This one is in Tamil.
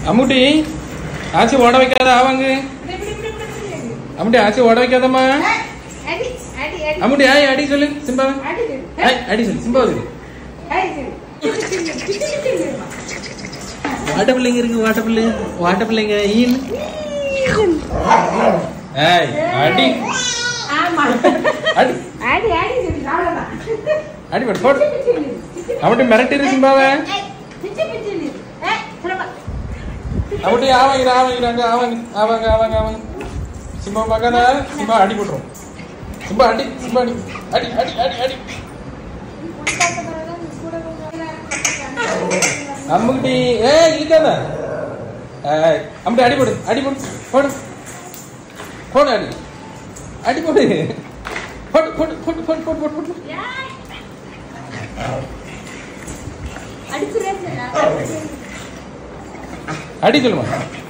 அம்முட்டி ஆச்சி ஓட வைக்காத ஆவாங்க அம்முட்டி ஆச்சி ஓட வைக்காதம்மா அம்முட்டி ஆய் அடி சொல்லு சிம்பாவை ஆய் அடி சொல்லு சிம்பாவுக்கு வாட்ட பிள்ளைங்க இருக்கு வாட்ட பிள்ளை வாட்ட பிள்ளைங்க ஈன் ஏய் அடி அடி அடி போடு போடு அம்முட்டி மிரட்டிரு சிம்பாவை அம்முட்டி ஆவாங்க ஆவாங்க ஆவாங்க ஆவாங்க ஆவாங்க ஆவாங்க சிம்பா பார்க்காத சிம்பா அடி போட்டுரும் சிம்பா அடி சிம்பா அடி அடி அடி அடி அடி அம்முக்குட்டி ஏ இழுக்காத ஏய் அம்முட்டி அடி போடு அடி போடு போடு போடு அடி அடி போடு போடு போடு போடு போடு போடு போடு போடு அடி சொல்லுமா